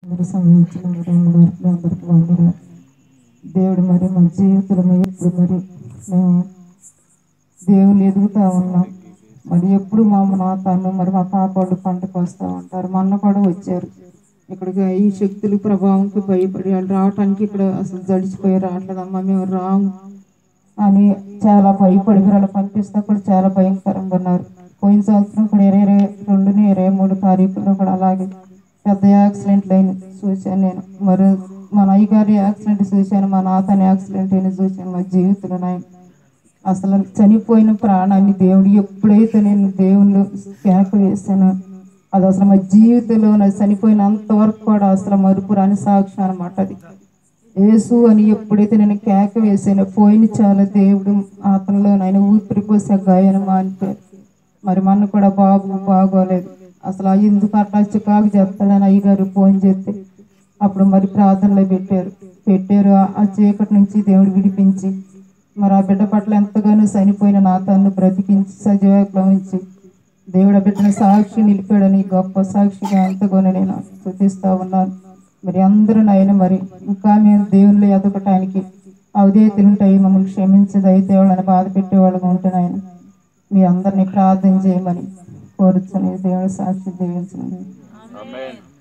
అందరూ సమయించిన రెండు వరకు అందరికి వందరు దేవుడు మరి మా జీవితంలో ఎప్పుడు మరి మేము దేవుని ఎదుగుతా ఉన్నాం మరి ఎప్పుడు మా నా తను మరి మా పాప వాళ్ళు పంటకు వస్తూ ఉంటారు మొన్న కూడా వచ్చారు ఇక్కడికి ఈ శక్తుల ప్రభావంకి భయపడి వాళ్ళు రావటానికి ఇక్కడ అసలు జడిచిపోయి రావట్లేదమ్మా మేము రాము అని చాలా భయపడి వాళ్ళు పంపిస్తే కూడా చాలా భయంకరంగా ఉన్నారు పోయిన సంవత్సరం కూడా ఇరవై ఇరవై రెండుని ఇరవై మూడు తారీఖులో కూడా అలాగే పెద్ద యాక్సిడెంట్ అయిన చూశాను నేను మరి మా అయ్యగారి యాక్సిడెంట్ చూశాను మా నాతని యాక్సిడెంట్ అయిన చూశాను మా జీవితంలో నాయన అసలు చనిపోయిన ప్రాణాన్ని దేవుడు ఎప్పుడైతే నేను దేవుళ్ళు కేక వేసానో అది అసలు మా జీవితంలో నాకు చనిపోయినంత వరకు కూడా అసలు మరుపు రాని సాక్ష్యం అనమాట అది యేసు అని ఎప్పుడైతే నేను కేక వేసానో పోయిన చాలా దేవుడు అతనిలో ఆయన ఊపిరి పోసే గాయన మానిపోయారు మరి మన కూడా బాబు బాగోలేదు అసలు ఆ ఎందుకు అట్లా చికాకు చేస్తాడని అయ్యగారు ఫోన్ చేస్తే అప్పుడు మరి ప్రార్థనలో పెట్టారు పెట్టారు ఆ- ఆ చీకటి నుంచి దేవుడు విడిపించి మరి ఆ బిడ్డ పట్ల ఎంతగానో చనిపోయిన నా తన్ను బ్రతికించి సజీవంలో ఉంచి దేవుడు ఆ బిడ్డను సాక్షి నిలిపాడని గొప్ప సాక్షిగా ఎంతగానో నేను స్థుతిస్తా ఉన్నాను మరి అందరూ నాయన మరి ఇంకా మేము దేవుళ్ళు ఎదగటానికి అవధేతులు ఉంటాయి మమ్మల్ని క్షమించదు అయితే వాళ్ళని బాధ పెట్టేవాళ్ళగా ఉంటున్నాయని మీ అందరినీ ప్రార్థన చేయమని కోరుచుని దేవుడు సాక్షి దీవించండి Amen.